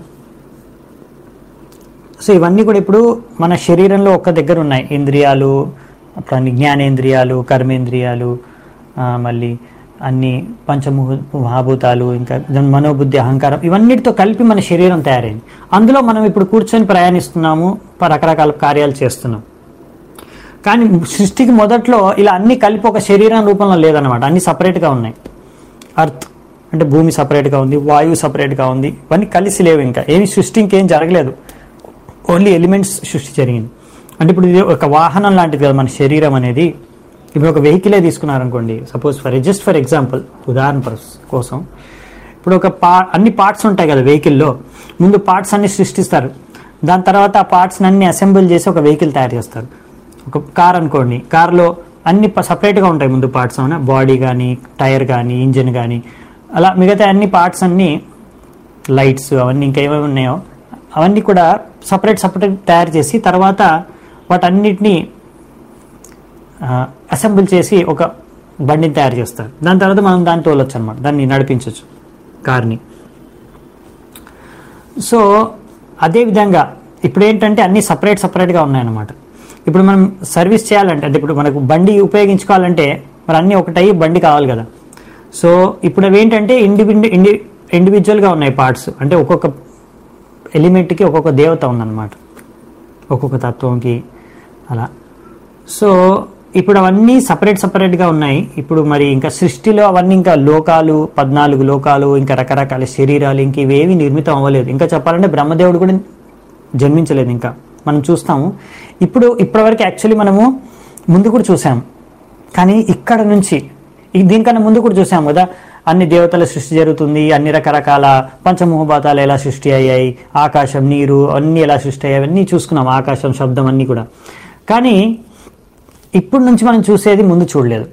సో ఇవన్నీ కూడా ఇప్పుడు మన శరీరంలో ఒక్క దగ్గర ఉన్నాయి ఇంద్రియాలు అప్పుడు అన్ని జ్ఞానేంద్రియాలు కర్మేంద్రియాలు ఆ, మళ్ళీ అన్ని పంచముహ మహాభూతాలు ఇంకా దాని మనోబుద్ధి అహంకారం ఇవన్నిటితో కలిపి మన శరీరం తయారైంది అందులో మనం ఇప్పుడు కూర్చొని ప్రయాణిస్తున్నాము ప- రకరకాల కార్యాలు చేస్తున్నాం కానీ సృష్టికి మొదట్లో ఇలా అన్ని కలిపి ఒక శరీరం రూపంలో లేదన్నమాట అన్ని సపరేట్గా ఉన్నాయి అర్త్ అంటే భూమి సపరేట్గా ఉంది వాయువు సపరేట్గా ఉంది ఇవన్నీ కలిసి లేవు ఇంకా ఏమి సృష్టి ఇంకేం జరగలేదు ఓన్లీ ఎలిమెంట్స్ సృష్టి జరిగింది అంటే ఇప్పుడు ఇది ఒక వాహనం లాంటిది కదా మన శరీరం అనేది ఇప్పుడు ఒక వెహికలే తీసుకున్నారనుకోండి suppose for just for example ఉదాహరణ పర్స్- కోసం ఇప్పుడు ఒక పా అన్ని పార్ట్స్ ఉంటాయి కదా వెహికల్లో ముందు పార్ట్స్ అన్ని సృష్టిస్తారు దాని తర్వాత ఆ పార్ట్స్ అన్ని అసెంబుల్ చేసి ఒక వెహికల్ తయారు చేస్తారు ఒక కార్ అనుకోండి కార్లో అన్ని సపరేట్గా ఉంటాయి ముందు పార్ట్స్ అవునా బాడీ కానీ టైర్ కానీ ఇంజిన్ కానీ అలా మిగతా అన్ని పార్ట్స్ అన్ని లైట్స్ అవన్నీ ఇంకా ఏమేమి ఉన్నాయో అవన్నీ కూడా సపరేట్ సపరేట్ తయారు చేసి తర్వాత వాటన్నిటిని అసెంబుల్ చేసి ఒక బండిని తయారు చేస్తారు దాని తర్వాత మనం దాన్ని తోలొచ్చు అనమాట దాన్ని నడిపించవచ్చు కార్ని సో అదే విధంగా ఇప్పుడు ఏంటంటే అన్ని సపరేట్ సపరేట్గా ఉన్నాయన్నమాట ఇప్పుడు మనం సర్వీస్ చేయాలంటే అంటే ఇప్పుడు మనకు బండి ఉపయోగించుకోవాలంటే మరి అన్నీ ఒకటై బండి కావాలి కదా సో ఇప్పుడు అవి ఏంటంటే ఇండిపెండెంట్ ఇండి ఇండివిజువల్గా ఉన్నాయి పార్ట్స్ అంటే ఒక్కొక్క ఎలిమెంట్కి ఒక్కొక్క దేవత ఉందన్నమాట ఒక్కొక్క తత్వంకి అలా సో ఇప్పుడు అవన్నీ సపరేట్ సపరేట్గా ఉన్నాయి ఇప్పుడు మరి ఇంకా సృష్టిలో అవన్నీ ఇంకా లోకాలు పద్నాలుగు లోకాలు ఇంకా రకరకాల శరీరాలు ఇంక ఇవేవి నిర్మితం అవ్వలేదు ఇంకా చెప్పాలంటే బ్రహ్మదేవుడు కూడా జన్మించలేదు ఇంకా మనం చూస్తాము ఇప్పుడు ఇప్పటివరకు యాక్చువల్లీ మనము ముందు కూడా చూసాము కానీ ఇక్కడ నుంచి ఈ- దీనికన్నా ముందు కూడా చూసాము కదా అన్ని దేవతల సృష్టి జరుగుతుంది అన్ని రకరకాల పంచమోహభాతాలు ఎలా సృష్టి అయ్యాయి ఆకాశం నీరు అన్ని ఎలా సృష్టి అయ్యాయి అన్నీ చూసుకున్నాం ఆకాశం శబ్దం అన్నీ కూడా కానీ ఇప్పుడు నుంచి మనం చూసేది ముందు చూడలేదు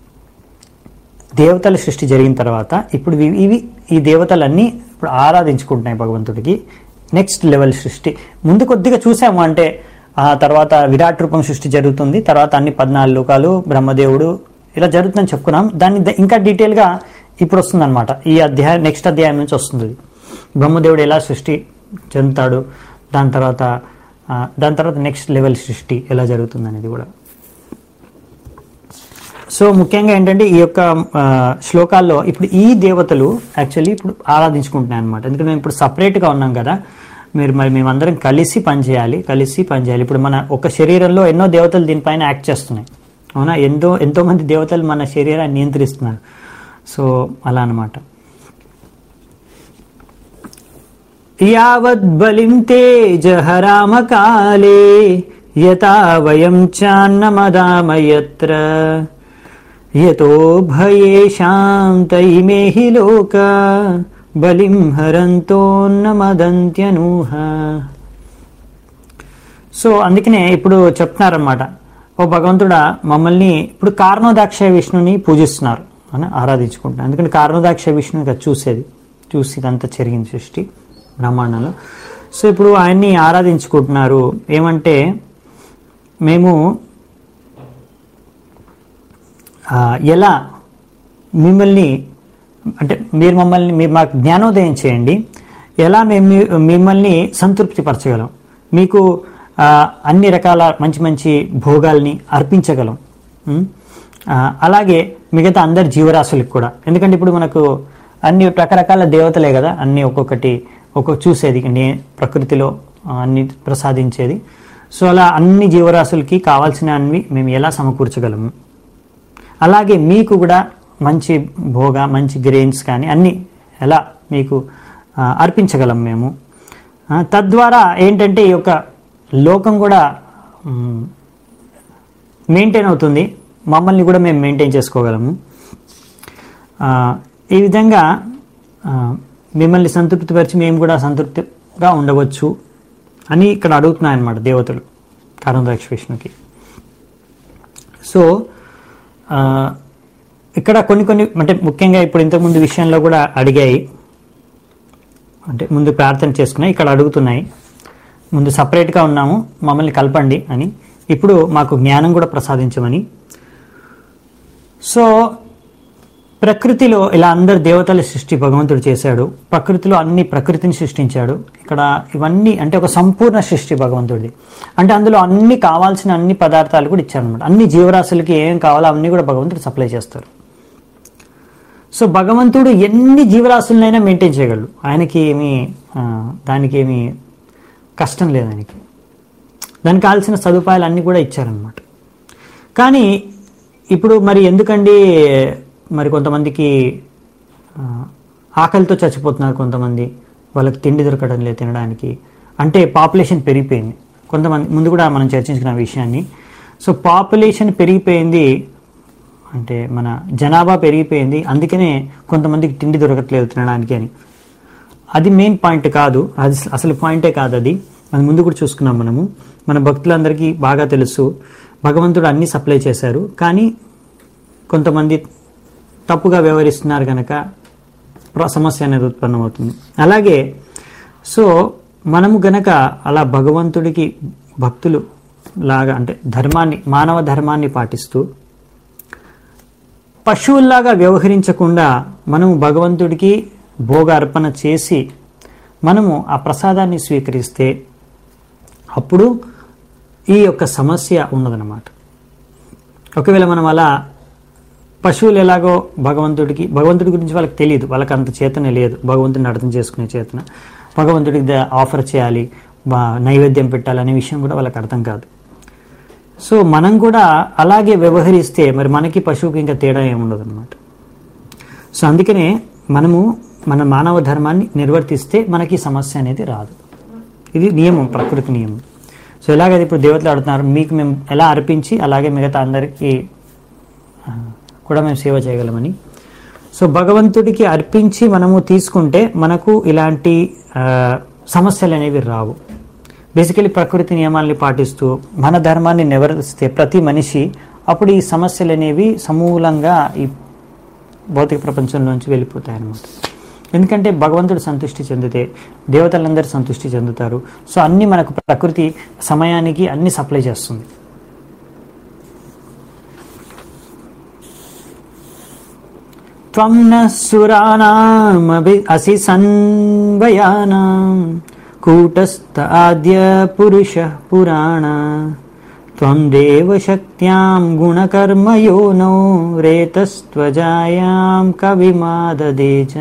దేవతల సృష్టి జరిగిన తర్వాత ఇప్పుడు ఇవి ఇవి ఈ దేవతలన్నీ ఇప్పుడు ఆరాధించుకుంటున్నాయి భగవంతుడికి నెక్స్ట్ లెవెల్ సృష్టి ముందు కొద్దిగా చూసాము అంటే ఆ తర్వాత విరాట్ రూపం సృష్టి జరుగుతుంది తర్వాత అన్ని పద్నాలుగు లోకాలు బ్రహ్మదేవుడు ఇలా జరుగుతుందని చెప్పుకున్నాం దాన్ని ద- ఇంకా డీటెయిల్గా ఇప్పుడు వస్తుందన్నమాట ఈ అధ్యాయం నెక్స్ట్ అధ్యాయం నుంచి వస్తుంది ఇది. బ్రహ్మదేవుడు ఎలా సృష్టి చెందుతాడు దాని తర్వాత ఆ, దాని తర్వాత నెక్స్ట్ లెవెల్ సృష్టి ఎలా జరుగుతుంది అనేది కూడా సో ముఖ్యంగా ఏంటంటే ఈ యొక్క ఆ, శ్లోకాల్లో ఇప్పుడు ఈ దేవతలు యాక్చువల్లీ ఇప్పుడు ఆరాధించుకుంటున్నాయి అనమాట ఎందుకంటే మేము ఇప్పుడు సపరేట్గా ఉన్నాం కదా మీరు మరి మేమందరం కలిసి పనిచేయాలి కలిసి పనిచేయాలి ఇప్పుడు మన ఒక శరీరంలో ఎన్నో దేవతలు దీనిపైన యాక్ట్ చేస్తున్నాయి అవునా ఎంతో ఎంతో మంది దేవతలు మన శరీరాన్ని నియంత్రిస్తున్నారు సో అలా అన్నమాట యావద్బలిం తేజహరామకాలే యథా వయం చాన్నమదామయత్ర యతో భయేషాం తైమే హి లోక బలిం హరంతోన్నమదంత్యనూహ సో అందుకనే ఇప్పుడు చెప్తున్నారన్నమాట ఓ భగవంతుడా మమ్మల్ని ఇప్పుడు కారణోదాక్ష విష్ణుని పూజిస్తున్నారు అని ఆరాధించుకుంటున్నారు ఎందుకంటే కారణోదాక్ష విష్ణు ఇక చూసేది చూసి ఇదంతా జరిగింది సృష్టి బ్రహ్మాండంలో సో ఇప్పుడు ఆయన్ని ఆరాధించుకుంటున్నారు ఏమంటే మేము ఆ, ఎలా మిమ్మల్ని అంటే మీరు మమ్మల్ని మీరు మాకు జ్ఞానోదయం చేయండి ఎలా మేము మీ- మిమ్మల్ని సంతృప్తిపరచగలం మీకు ఆ, అన్ని రకాల మంచి మంచి భోగాల్ని అర్పించగలం ఉం? ఆ, అలాగే మిగతా అందరి జీవరాశులకు కూడా ఎందుకంటే ఇప్పుడు మనకు అన్ని రకరకాల దేవతలే కదా అన్ని ఒక్కొక్కటి ఒక్కొక్క చూసేది నే ప్రకృతిలో ఆ, అన్ని ప్రసాదించేది సో అలా అన్ని జీవరాశులకి కావాల్సిన అన్ని మేము ఎలా సమకూర్చగలము అలాగే మీకు కూడా మంచి భోగ మంచి గ్రెయిన్స్ కానీ అన్నీ ఎలా మీకు ఆ, అర్పించగలం మేము ఆ, తద్వారా ఏంటంటే ఈ యొక్క లోకం కూడా మెయింటైన్ అవుతుంది మమ్మల్ని కూడా మేము మెయింటైన్ చేసుకోగలము ఆ, ఈ విధంగా ఆ, మిమ్మల్ని సంతృప్తిపరిచి మేము కూడా సంతృప్తిగా ఉండవచ్చు అని ఇక్కడ అడుగుతున్నాయన్నమాట దేవతలు కారణదక్ష విష్ణుకి సో ఆ, ఇక్కడ కొన్ని కొన్ని అంటే ముఖ్యంగా ఇప్పుడు ఇంతకుముందు విషయంలో కూడా అడిగాయి అంటే ముందు ప్రార్థన చేసుకున్నాయి ఇక్కడ అడుగుతున్నాయి ముందు సపరేట్గా ఉన్నాము మమ్మల్ని కలపండి అని ఇప్పుడు మాకు జ్ఞానం కూడా ప్రసాదించమని సో ప్రకృతిలో ఇలా అందరు దేవతల సృష్టి భగవంతుడు చేశాడు ప్రకృతిలో అన్ని ప్రకృతిని సృష్టించాడు ఇక్కడ ఇవన్నీ అంటే ఒక సంపూర్ణ సృష్టి భగవంతుడిది అంటే అందులో అన్ని కావాల్సిన అన్ని పదార్థాలు కూడా ఇచ్చారనమాట అన్ని జీవరాశులకి ఏం కావాలో అవన్నీ కూడా భగవంతుడు సప్లై చేస్తారు సో భగవంతుడు ఎన్ని జీవరాశులనైనా మెయింటైన్ చేయగలడు ఆయనకి ఏమి ఆ, దానికి ఏమి కష్టం లేదు ఆయనకి దానికి కావాల్సిన సదుపాయాలు అన్నీ కూడా ఇచ్చారనమాట కానీ ఇప్పుడు మరి ఎందుకండి మరి కొంతమందికి ఆ, ఆకలితో చచ్చిపోతున్నారు కొంతమంది వాళ్ళకి తిండి దొరకడం లేదు తినడానికి అంటే పాపులేషన్ పెరిగిపోయింది కొంతమంది ముందు కూడా మనం చర్చించుకున్న విషయాన్ని సో పాపులేషన్ పెరిగిపోయింది అంటే మన జనాభా పెరిగిపోయింది అందుకనే కొంతమందికి తిండి దొరకట్లేదు తినడానికి అని అది మెయిన్ పాయింట్ కాదు అది అసలు పాయింటే కాదు అది అది ముందు కూడా చూసుకున్నాం మనము మన భక్తులందరికీ బాగా తెలుసు భగవంతుడు అన్ని సప్లై చేశారు కానీ కొంతమంది తప్పుగా వ్యవహరిస్తున్నారు కనుక ప్ర- సమస్య అనేది ఉత్పన్నమవుతుంది అలాగే సో మనము గనక అలా భగవంతుడికి భక్తులు లాగా అంటే ధర్మాన్ని మానవ ధర్మాన్ని పాటిస్తూ పశువుల్లాగా వ్యవహరించకుండా మనము భగవంతుడికి భోగ అర్పణ చేసి మనము ఆ ప్రసాదాన్ని స్వీకరిస్తే అప్పుడు ఈ యొక్క సమస్య ఉండదన్నమాట ఒకవేళ మనం అలా పశువులు ఎలాగో భగవంతుడికి భగవంతుడి గురించి వాళ్ళకి తెలియదు వాళ్ళకి అంత చేతన లేదు భగవంతుడిని అర్థం చేసుకునే చేతన భగవంతుడికి ద- ఆఫర్ చేయాలి బా- నైవేద్యం పెట్టాలనే విషయం కూడా వాళ్ళకి అర్థం కాదు సో మనం కూడా అలాగే వ్యవహరిస్తే మరి మనకి పశువుకి ఇంకా తేడా ఏముండదు అనమాట సో అందుకనే మనము మన మానవ ధర్మాన్ని నిర్వర్తిస్తే మనకి సమస్య అనేది రాదు ఇది నియమం ప్రకృతి నియమం సో ఎలాగైతే ఇప్పుడు దేవతలు ఆడుతున్నారు మీకు మేము ఎలా అర్పించి అలాగే మిగతా అందరికీ ఆ, కూడా మేము సేవ చేయగలమని సో భగవంతుడికి అర్పించి మనము తీసుకుంటే మనకు ఇలాంటి ఆ, సమస్యలు అనేవి రావు బేసికలీ ప్రకృతి నియమాల్ని పాటిస్తూ మన ధర్మాన్ని నివర్తిస్తే ప్రతి మనిషి అప్పుడు ఈ సమస్యలు అనేవి సమూలంగా ఈ భౌతిక ప్రపంచంలోంచి వెళ్ళిపోతాయి అన్నమాట ఎందుకంటే భగవంతుడు సంతృష్టి చెందితే దేవతలందరూ సంతృష్టి చెందుతారు సో అన్ని మనకు ప్రకృతి సమయానికి అన్ని సప్లై చేస్తుంది త్వం న సురాణమభి అసి సన్వయానాం కూటస్థ ఆద్య పురుష పురాణ త్వం దేవశక్త్యాం గుణకర్మయోనో రేతస్త్వజాయాం కవిమాదదేజ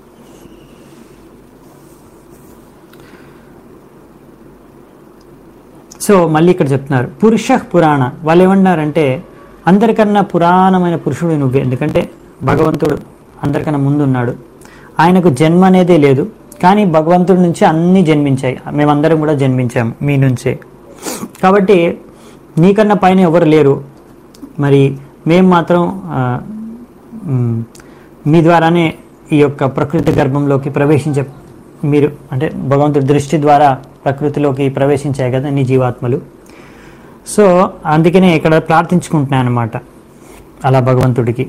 సో మళ్ళీ ఇక్కడ చెప్తున్నారు పురుష పురాణ వాళ్ళు ఏమన్నారంటే అందరికన్నా పురాణమైన పురుషుడు నువ్వే ఎందుకంటే భగవంతుడు అందరికన్నా ముందు ఉన్నాడు ఆయనకు జన్మ అనేదే లేదు కానీ భగవంతుడి నుంచి అన్నీ జన్మించాయి మేమందరం కూడా జన్మించాము మీ నుంచే కాబట్టి నీకన్నా పైన ఎవరు లేరు మరి మేము మాత్రం ఆ, మ్, మీ ద్వారానే ఈ యొక్క ప్రకృతి గర్భంలోకి ప్రవేశించే మీరు అంటే భగవంతుడి దృష్టి ద్వారా ప్రకృతిలోకి ప్రవేశించాయి కదా నీ జీవాత్మలు సో అందుకనే ఇక్కడ ప్రార్థించుకుంటున్నాను అనమాట అలా భగవంతుడికి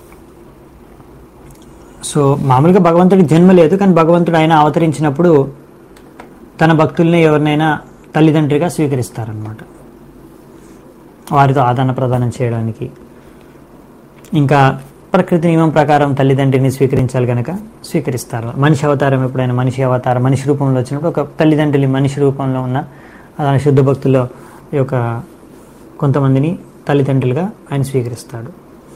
సో మామూలుగా భగవంతుడికి జన్మ లేదు కానీ భగవంతుడు ఆయన అవతరించినప్పుడు తన భక్తుల్ని ఎవరినైనా తల్లిదండ్రిగా స్వీకరిస్తారనమాట వారితో ఆదాన ప్రదానం చేయడానికి ఇంకా ప్రకృతి నియమం ప్రకారం తల్లిదండ్రిని స్వీకరించాలి కనుక స్వీకరిస్తారు మనిషి అవతారం ఎప్పుడైనా మనిషి అవతారం మనిషి రూపంలో వచ్చినప్పుడు ఒక తల్లిదండ్రులు మనిషి రూపంలో ఉన్న అలానే శుద్ధ భక్తుల్లో ఈ యొక్క కొంతమందిని తల్లిదండ్రులుగా ఆయన స్వీకరిస్తాడు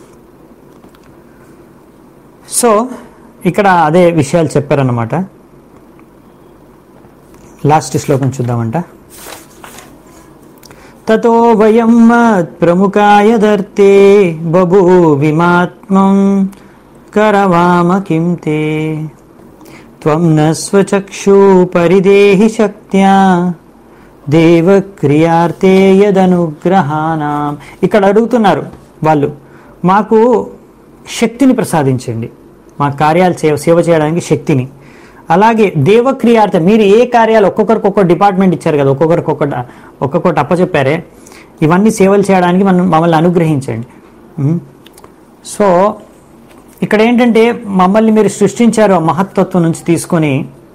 సో ఇక్కడ అదే విషయాలు చెప్పారన్నమాట లాస్ట్ శ్లోకం చూద్దామంట తతో వయం ప్రముఖాయ దర్తే బభూవిమాత్మం కరవామ కిం తే త్వం న స్వచక్షు పరిదేహి శక్త్యా దేవక్రియార్తే యదనుగ్రహానాం ఇక్కడ అడుగుతున్నారు వాళ్ళు మాకు శక్తిని ప్రసాదించండి మా కార్యాలు సేవ సేవ చేయడానికి శక్తిని అలాగే దేవక్రియార్థ మీరు ఏ కార్యాలు ఒక్కొక్కరికి ఒక్కొక్క డిపార్ట్మెంట్ ఇచ్చారు కదా ఒక్కొక్కరికి ఒక్కొక్క ఒక్కొక్కటి అప్పచెప్పారే ఇవన్నీ సేవలు చేయడానికి మనం మమ్మల్ని అనుగ్రహించండి ఉం? సో ఇక్కడ ఏంటంటే మమ్మల్ని మీరు సృష్టించారు ఆ మహత్తత్వం నుంచి తీసుకొని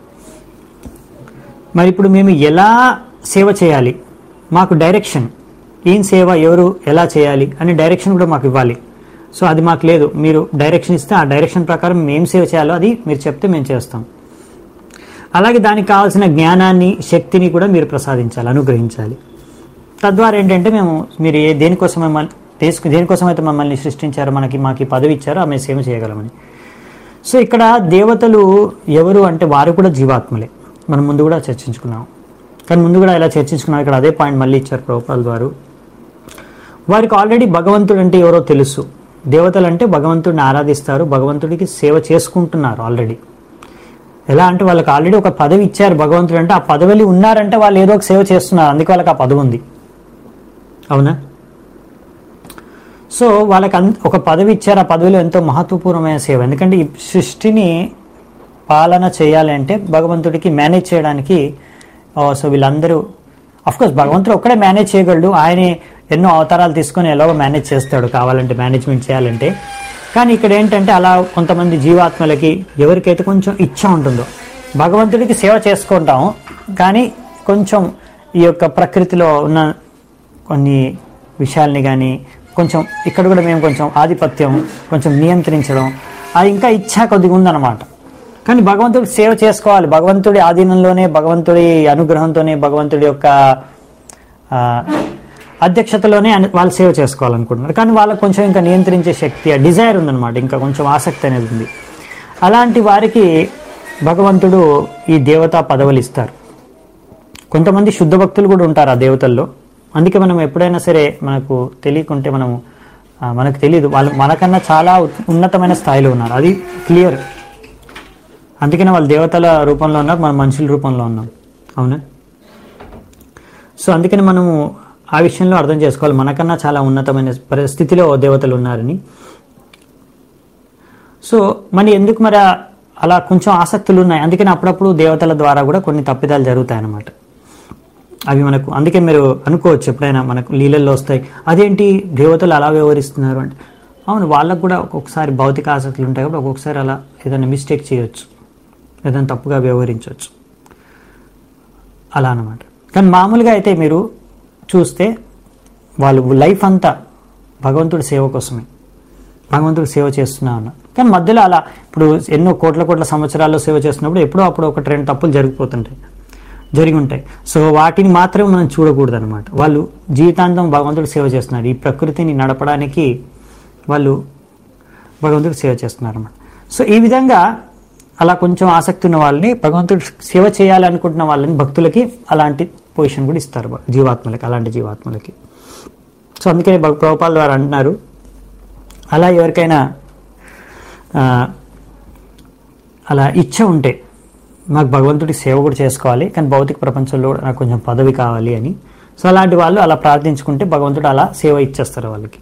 మరి ఇప్పుడు మేము ఎలా సేవ చేయాలి మాకు డైరెక్షన్ ఏం సేవ ఎవరు ఎలా చేయాలి అనే డైరెక్షన్ కూడా మాకు ఇవ్వాలి సో అది మాకు లేదు మీరు డైరెక్షన్ ఇస్తే ఆ డైరెక్షన్ ప్రకారం మేము సేవ చేయాలో అది మీరు చెప్తే మేము చేస్తాం అలాగే దానికి కావాల్సిన జ్ఞానాన్ని శక్తిని కూడా మీరు ప్రసాదించాలి అనుగ్రహించాలి తద్వారా ఏంటంటే మేము మీరు ఏ దేనికోసం మమ్మల్ని తీసుకు దేనికోసం అయితే మమ్మల్ని సృష్టించారో మనకి మాకు ఈ పదవి ఇచ్చారో ఆమె సేవ చేయగలమని సో ఇక్కడ దేవతలు ఎవరు అంటే వారు కూడా జీవాత్మలే మనం ముందు కూడా చర్చించుకున్నాం కానీ ముందు కూడా ఇలా చర్చించుకున్నాం ఇక్కడ అదే పాయింట్ మళ్ళీ ఇచ్చారు ప్రభుపాల్ వారు వారికి ఆల్రెడీ భగవంతుడు అంటే ఎవరో తెలుసు దేవతలు అంటే భగవంతుడిని ఆరాధిస్తారు భగవంతుడికి సేవ చేసుకుంటున్నారు ఆల్రెడీ ఎలా అంటే వాళ్ళకి ఆల్రెడీ ఒక పదవి ఇచ్చారు భగవంతుడు అంటే ఆ పదవిలో ఉన్నారంటే వాళ్ళు ఏదో ఒక సేవ చేస్తున్నారు అందుకే వాళ్ళకి ఆ పదవి ఉంది అవునా సో వాళ్ళకి అన్- ఒక పదవి ఇచ్చారు ఆ పదవిలో ఎంతో మహత్వపూర్ణమైన సేవ ఎందుకంటే ఈ సృష్టిని పాలన చేయాలంటే భగవంతుడికి మేనేజ్ చేయడానికి ఆ, సో వీళ్ళందరూ కోర్స్ భగవంతుడు ఒక్కడే మేనేజ్ చేయగలడు ఆయనే ఎన్నో అవతారాలు తీసుకొని ఎలాగో మేనేజ్ చేస్తాడు కావాలంటే మేనేజ్మెంట్ చేయాలంటే కానీ ఇక్కడ ఏంటంటే అలా కొంతమంది జీవాత్మలకి ఎవరికైతే కొంచెం ఇచ్చ ఉంటుందో భగవంతుడికి సేవ చేసుకుంటాము కానీ కొంచెం ఈ యొక్క ప్రకృతిలో ఉన్న కొన్ని విషయాల్ని కానీ కొంచెం ఇక్కడ కూడా మేము కొంచెం ఆధిపత్యం కొంచెం నియంత్రించడం అది ఇంకా ఇచ్చా కొద్దిగా ఉందన్నమాట కానీ భగవంతుడి సేవ చేసుకోవాలి భగవంతుడి ఆధీనంలోనే భగవంతుడి అనుగ్రహంతోనే భగవంతుడి యొక్క ఆ, అధ్యక్షతలోనే అన్ని- వాళ్ళు సేవ చేసుకోవాలనుకుంటున్నారు కానీ వాళ్ళకు కొంచెం ఇంకా నియంత్రించే శక్తి ఆ డిజైర్ ఉందన్నమాట ఇంకా కొంచెం ఆసక్తి అనేది ఉంది అలాంటి వారికి భగవంతుడు ఈ దేవతా పదవులు ఇస్తారు కొంతమంది శుద్ధ భక్తులు కూడా ఉంటారు ఆ దేవతల్లో అందుకే మనం ఎప్పుడైనా సరే మనకు తెలియకుంటే మనము ఆ, మనకు తెలియదు వాళ్ళు మనకన్నా చాలా ఉ- ఉన్నతమైన స్థాయిలో ఉన్నారు అది క్లియర్ అందుకనే వాళ్ళు దేవతల రూపంలో ఉన్నారు మనం మనుషుల రూపంలో ఉన్నాం అవునా సో అందుకని మనము ఆ విషయంలో అర్థం చేసుకోవాలి మనకన్నా చాలా ఉన్నతమైన పరిస్థితిలో దేవతలు ఉన్నారని సో మరి ఎందుకు మరి ఆ- అలా కొంచెం ఆసక్తులు ఉన్నాయి అందుకని అప్పుడప్పుడు దేవతల ద్వారా కూడా కొన్ని తప్పిదాలు జరుగుతాయి అన్నమాట అవి మనకు అందుకే మీరు అనుకోవచ్చు ఎప్పుడైనా మనకు లీలల్లో వస్తాయి అదేంటి దేవతలు అలా వ్యవహరిస్తున్నారు అంటే అవును వాళ్ళకు కూడా ఒక్కొక్కసారి భౌతిక ఆసక్తులు ఉంటాయి కాబట్టి ఒక్కొక్కసారి అలా ఏదైనా మిస్టేక్ చేయొచ్చు ఏదైనా తప్పుగా వ్యవహరించవచ్చు అలా అన్నమాట కానీ మామూలుగా అయితే మీరు చూస్తే వాళ్ళు లైఫ్ అంతా భగవంతుడి సేవ కోసమే భగవంతుడికి సేవ చేస్తున్నా ఉన్నారు కానీ మధ్యలో అలా ఇప్పుడు ఎన్నో కోట్ల కోట్ల సంవత్సరాల్లో సేవ చేస్తున్నప్పుడు ఎప్పుడో అప్పుడు ఒకటి రెండు తప్పులు జరిగిపోతుంటాయి జరిగి ఉంటాయి సో వాటిని మాత్రమే మనం చూడకూడదు అనమాట వాళ్ళు జీవితాంతం భగవంతుడికి సేవ చేస్తున్నారు ఈ ప్రకృతిని నడపడానికి వాళ్ళు భగవంతుడికి సేవ చేస్తున్నారు అనమాట సో ఈ విధంగా అలా కొంచెం ఆసక్తి ఉన్న వాళ్ళని భగవంతుడు సేవ చేయాలనుకుంటున్న వాళ్ళని భక్తులకి అలాంటి పొజిషన్ కూడా ఇస్తారు భ- జీవాత్మలకి అలాంటి జీవాత్మలకి సో అందుకే భగ- ప్రభుపాల ద్వారా అంటున్నారు అలా ఎవరికైనా ఆ, అలా ఇచ్చ ఉంటే నాకు భగవంతుడి సేవ కూడా చేసుకోవాలి కానీ భౌతిక ప్రపంచంలో కూడా నాకు కొంచెం పదవి కావాలి అని సో అలాంటి వాళ్ళు అలా ప్రార్థించుకుంటే భగవంతుడు అలా సేవ ఇచ్చేస్తారు వాళ్ళకి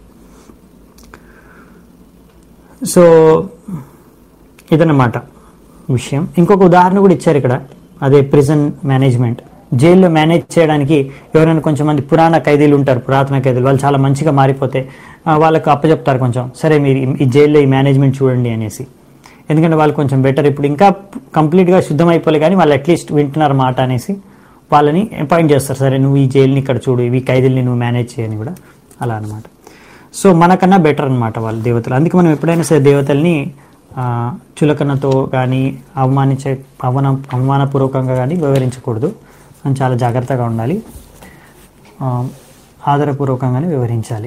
సో ఇదన్నమాట విషయం ఇంకొక ఉదాహరణ కూడా ఇచ్చారు ఇక్కడ అదే ప్రిజన్ మేనేజ్మెంట్ జైల్లో మేనేజ్ చేయడానికి ఎవరైనా కొంచెం మంది పురాణ ఖైదీలు ఉంటారు పురాతన ఖైదీలు వాళ్ళు చాలా మంచిగా మారిపోతే ఆ, వాళ్ళకు అప్పచెప్తారు కొంచెం సరే మీరు ఈ- ఈ జైల్లో ఈ మేనేజ్మెంట్ చూడండి అనేసి ఎందుకంటే వాళ్ళు కొంచెం బెటర్ ఇప్పుడు ఇంకా కంప్లీట్గా శుద్ధం అయిపోలే కానీ వాళ్ళు అట్లీస్ట్ వింటున్నారు మాట అనేసి వాళ్ళని అపాయింట్ చేస్తారు సరే నువ్వు ఈ జైలుని ఇక్కడ చూడు ఇవి ఖైదీల్ని నువ్వు మేనేజ్ చేయని కూడా అలా అనమాట సో మనకన్నా బెటర్ అనమాట వాళ్ళు దేవతలు అందుకే మనం ఎప్పుడైనా సరే దేవతల్ని ఆ, చులకనతో కానీ అవమానించే అవమాన అవమానపూర్వకంగా కానీ వివరించకూడదు మనం చాలా జాగ్రత్తగా ఉండాలి ఆ, ఆదరపూర్వకంగానే వివరించాలి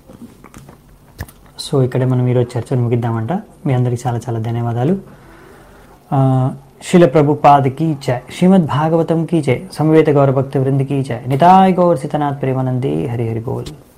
సో ఇక్కడే మనం ఈరోజు చర్చను ముగిద్దామంట మీ అందరికీ చాలా చాలా ధన్యవాదాలు ఆ, శిల ప్రభుపాద్ की जय श्रीमद् भागवतम की जय समवेत गौर भक्त वृंद की जय निताय गौर सितनाथ प्रेमानंदी हरि हरि बोल